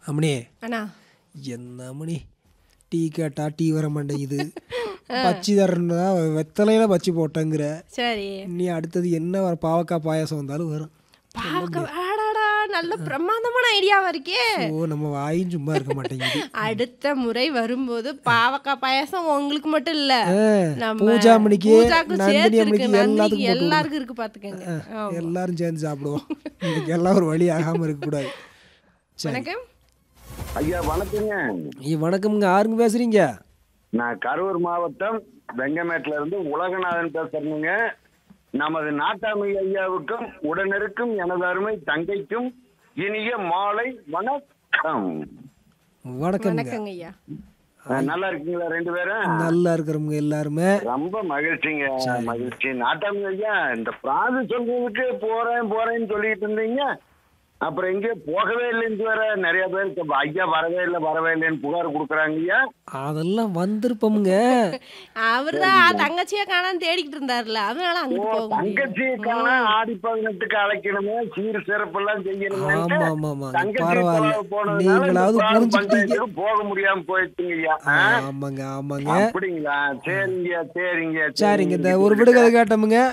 அம்மணி அண்ணா என்ன மணி டீ கேட்டா டீ வர மாட்டேங்குது பச்சி தரணுன்னா வெத்தலையில பச்சி போட்டேங்கிற சரி நீ அடுத்தது என்ன வர பாவக்காய் பாயாசம் வந்தாலும் வரும் பாவக்காய் ஆடாடா நல்ல பிரமாதமான ஐடியாவா இருக்கே ஓ நம்ம வாயும் சும்மா இருக்க மாட்டேங்குது அடுத்த முறை வரும்போது பாவக்காய் பாயாசம் உங்களுக்கு மட்டும் இல்ல ஆ, நம்ம பூஜா மணிக்கு பூஜாக்கும் நந்தினி சேர்த்து அம்மணிக்கு இருக்கு நந்தினிக்கு எல்லாத்துக்கும் போட்டு எல்லாருக்கும் இருக்கு பாத்துக்கங்க ஆமா. எல்லாரும் சேர்ந்து சாப்பிடுவோம் இன்னைக்கு எல்லாம் ஒரு வழி ஆகாம இருக்கக்கூடாது சரி வணக்கம் ஐயா வணக்கங்க ஐயா, வணக்கம்ங்க யாருங்க பேசுறீங்க நான் கரூர் மாவட்டம் வெங்கமேட்ல இருந்து உலகநாதன் பேசுறேங்க நமது நாட்டாமை ஐயாவுக்கும் உடனிருக்கும் எனது அருமை தங்கைக்கும் இனிய மாலை வணக்கம் வணக்கம்ங்க வணக்கங்க ஐயா அஹ், நல்லா இருக்கீங்களா ரெண்டு பேரும் நல்லா இருக்கிறவங்க எல்லாருமே ரொம்ப மகிழ்ச்சிங்க மகிழ்ச்சி நாட்டாமை ஐயா இந்த பிராது சொல்றதுக்கு போறேன் போறேன்னு சொல்லிட்டு இருந்தீங்க அப்புறம் எங்கேயோ போகவே இல்லைன்னு வேற நிறைய பேருக்கு ஐயா வரவே இல்லை வரவே இல்லைன்னு புகார் கொடுக்குறாங்க ஐயா அதெல்லாம் வந்திருப்போமுங்க அவர்தான் தங்கச்சியா காணான்னு தேடிக்கிட்டு இருந்தாருல அதனால ஓ அங்கிட்டு போக முடியும் தங்கச்சிக்கான ஆடி பதினெட்டுக்கு அழைக்கணுமே சீர் சிறப்பு எல்லாம் செய்யணுமே ஆமா ஆமா ஆமாங்க தங்கச்சி பரவாயில்ல தொலைவு போனதுனால நீங்களாவது இந்த பால் புரிஞ்சுக்கிட்டீங்க பஞ்சாயத்துக்கு போக முடியாம போயிடுச்சுங்க ஐயா ஆ? ஆமாங்க ஆமாங்க அப்படிங்களா சரிங்க சரிங்க சரிங்க இந்த ஒரு விடுகதை கேட்டோமுங்க